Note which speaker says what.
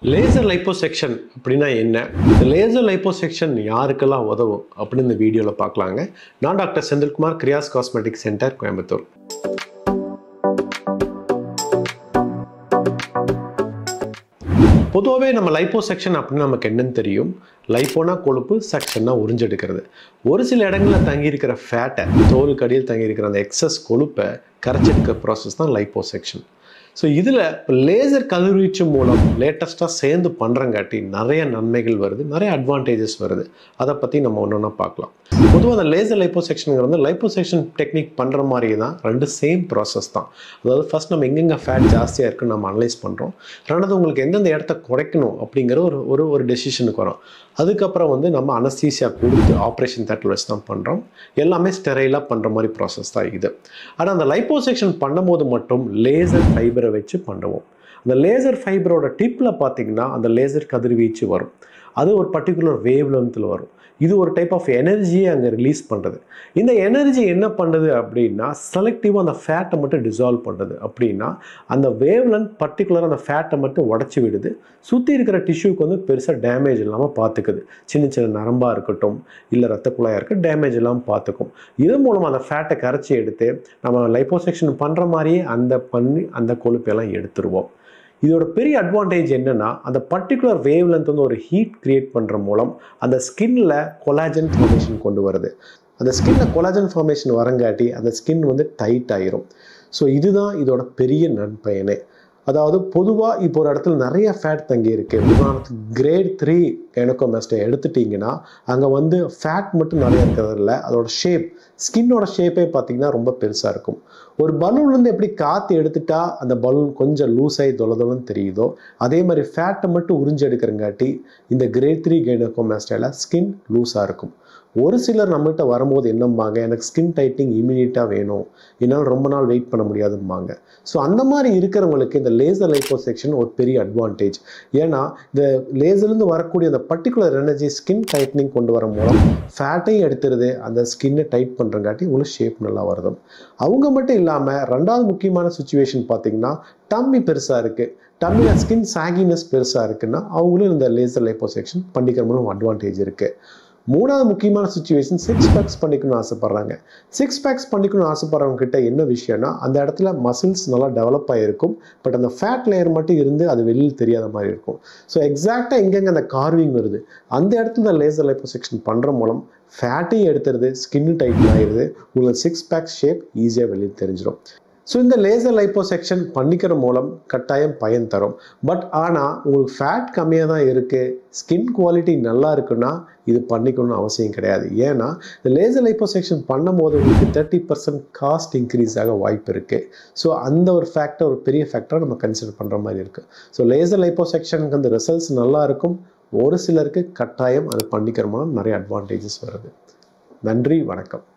Speaker 1: laser liposuction அப்படின்னா என்ன இந்த லேசர் லைப்போசெக்ஷன் யாருக்கெல்லாம் உதவும் அப்படின்னு இந்த வீடியோவில் பார்க்கலாங்க நான் doctor Senthilkumar Kriyas cosmetic center Coimbatore பொதுவாகவே நம்ம லைப்போசெக்ஷன் அப்படின்னு நமக்கு என்னன்னு தெரியும் லைஃபோனா கொழுப்பு செக்ஷன்னா உறிஞ்செடுக்கிறது ஒரு சில இடங்களில் தங்கியிருக்கிற ஃபேட்டை தோலுக்கு அடியில் தங்கியிருக்கிற அந்த எக்ஸஸ் கொழுப்பை கரைச்செடுக்கிற ப்ராசஸ் தான் லைப்போசெக்ஷன் ஸோ இதில் இப்போ லேசர் கதிர்வீச்சு மூலம் லேட்டஸ்ட்டாக சேர்ந்து பண்ணுறங்காட்டி நிறைய நன்மைகள் வருது நிறைய அட்வான்டேஜஸ் வருது அதை பற்றி நம்ம ஒன்று ஒன்றா பார்க்கலாம் பொதுவாக அந்த லேசர் லைப்போசெக்ஷனுங்கிறது வந்து லைப்போசெக்ஷன் டெக்னிக் பண்ணுற மாதிரி தான் ரெண்டு சேம் ப்ராசஸ் தான் அதாவது ஃபர்ஸ்ட் நம்ம எங்கெங்கே ஃபேட் ஜாஸ்தியாக இருக்குன்னு நம்ம அனலைஸ் பண்ணுறோம் ரெண்டாவது உங்களுக்கு எந்தெந்த இடத்த குறைக்கணும் அப்படிங்கிற ஒரு ஒரு ஒரு டெசிஷனுக்கு வரும் அதுக்கப்புறம் வந்து நம்ம அனஸ்தீசியா கொடுத்து ஆப்ரேஷன் தேட்டர் வச்சு தான் பண்ணுறோம் எல்லாமே ஸ்டெரைலாக பண்ணுற மாதிரி ப்ராசஸ் தான் இது ஆனால் அந்த லைப்போசெக்ஷன் பண்ணும்போது மட்டும் லேசர் ஃபைபரை வச்சு பண்ணுவோம் அந்த லேசர் ஃபைபரோட டிப்பில் பார்த்தீங்கன்னா அந்த லேசர் கதிர்வீச்சு வரும் அது ஒரு பர்டிகுலர் வேவ் லென்த்தில் வரும் இது ஒரு டைப் ஆஃப் எனர்ஜியை அங்கே ரிலீஸ் பண்ணுறது இந்த எனர்ஜி என்ன பண்ணுது அப்படின்னா செலக்டிவாக அந்த ஃபேட்டை மட்டும் டிசால்வ் பண்ணுறது அப்படின்னா அந்த வேவ் லென்த் பர்டிகுலராக அந்த ஃபேட்டை மட்டும் உடச்சி விடுது சுற்றி இருக்கிற டிஷ்யூக்கு வந்து பெருசாக டேமேஜ் இல்லாமல் பார்த்துக்குது சின்ன சின்ன நரம்பாக இருக்கட்டும் இல்லை ரத்த குழாயாக இருக்க டேமேஜ் இல்லாமல் பார்த்துக்கும் இது மூலமாக அந்த ஃபேட்டை கரைச்சி எடுத்து நம்ம லைப்போசெக்ஷன் பண்ணுற மாதிரியே அந்த பண்ணி அந்த கொழுப்பெல்லாம் எடுத்துருவோம் இதோட பெரிய அட்வான்டேஜ் என்னன்னா அந்த பர்டிகுலர் வேவ் லென்த் வந்து ஒரு ஹீட் கிரியேட் பண்ணுற மூலம் அந்த ஸ்கின்ல கொலாஜன் ஃபார்மேஷன் கொண்டு வருது அந்த ஸ்கின்ல கொலாஜன் ஃபார்மேஷன் வரங்காட்டி அந்த ஸ்கின் வந்து டைட் ஆயிரும் ஸோ இதுதான் இதோட பெரிய நன்பயனே அதாவது பொதுவாக இப்போ ஒரு இடத்துல நிறைய ஃபேட் தங்கி இருக்கு உதாரணத்துக்கு கிரேட் த்ரீ கைனோகோமேஸ்டை எடுத்துட்டிங்கன்னா அங்கே வந்து ஃபேட் மட்டும் நிறைய இருக்கிறது இல்லை அதோட ஷேப் ஸ்கின்னோட ஷேப்பே பார்த்தீங்கன்னா ரொம்ப பெருசாக இருக்கும் ஒரு பலூன்லேருந்து எப்படி காற்று எடுத்துட்டா அந்த பலூன் கொஞ்சம் லூஸ் ஆகி தொலைதொலன்னு தெரியுதோ அதே மாதிரி ஃபேட்டை மட்டும் உறிஞ்சு எடுக்கிறங்காட்டி இந்த கிரேட் த்ரீ கைனோகோமேஸ்டைல ஸ்கின் லூஸாக இருக்கும் ஒரு சிலர் நம்மகிட்ட வரும்போது என்னம்பாங்க எனக்கு ஸ்கின் டைட்டிங் இமீடியட்டாக வேணும் என்னால் ரொம்ப நாள் வெயிட் பண்ண முடியாதும்பாங்க ஸோ அந்த மாதிரி இருக்கிறவங்களுக்கு இந்த லேசர் லைப்போசெக்ஷன் ஒரு பெரிய அட்வான்டேஜ் ஏன்னா இந்த லேசர்லேருந்து வரக்கூடிய அந்த பர்டிகுலர் எனர்ஜி ஸ்கின் டைட்னிங் கொண்டு வர மூலம் ஃபேட்டையும் எடுத்துருது அந்த ஸ்கின்னை டைட் பண்ணுறங்காட்டி உங்களுக்கு ஷேப் நல்லா வருது அவங்க மட்டும் இல்லாமல் ரெண்டாவது முக்கியமான சுச்சுவேஷன் பார்த்தீங்கன்னா டம்மி பெருசாக இருக்குது டம்மியில் ஸ்கின் சாகினஸ் பெருசாக இருக்குன்னா அவங்களும் இந்த லேசர் லைப்போசெக்ஷன் பண்ணிக்கிற மூலம் அட்வான்டேஜ் இருக்குது மூணாவது முக்கியமான சுச்சுவேஷன் சிக்ஸ் பேக்ஸ் பண்ணிக்கணும்னு ஆசைப்பட்றாங்க சிக்ஸ் பேக்ஸ் பண்ணிக்கணும்னு ஆசைப்படுறவங்க கிட்ட என்ன விஷயம்னா அந்த இடத்துல மசில்ஸ் நல்லா டெவலப் ஆகிருக்கும் பட் அந்த ஃபேட் லேயர் மட்டும் இருந்து அது வெளியில் தெரியாத மாதிரி இருக்கும் ஸோ எக்ஸாக்டாக எங்கெங்கே அந்த கார்விங் வருது அந்த இடத்துல லேசர் லைப்போசெக்ஷன் பண்ணுற மூலம் ஃபேட்டையும் எடுத்துருது ஸ்கின்னு டைட் ஆகிடுது உங்களுக்கு சிக்ஸ் பேக் ஷேப் ஈஸியாக வெளியில் தெரிஞ்சிடும் ஸோ இந்த லேசர் லைப்போசெக்ஷன் பண்ணிக்கிற மூலம் கட்டாயம் பயன் தரும் பட் ஆனால் உங்களுக்கு ஃபேட் கம்மியாக தான் இருக்குது ஸ்கின் குவாலிட்டி நல்லா இருக்குன்னா இது பண்ணிக்கணும்னு அவசியம் கிடையாது ஏன்னா இந்த லேசர் லைப்போசெக்ஷன் பண்ணும்போது உங்களுக்கு தேர்ட்டி பர்சன்ட் காஸ்ட் இன்க்ரீஸ் ஆக வாய்ப்பு இருக்குது ஸோ அந்த ஒரு ஃபேக்டர் ஒரு பெரிய ஃபேக்டரை நம்ம கன்சிடர் பண்ணுற மாதிரி இருக்குது ஸோ லேசர் லைப்போசெக்ஷனுக்கு அந்த ரிசல்ட்ஸ் நல்லா இருக்கும் ஒரு சிலருக்கு கட்டாயம் அது பண்ணிக்கிற மூலம் நிறைய அட்வான்டேஜஸ் வருது நன்றி வணக்கம்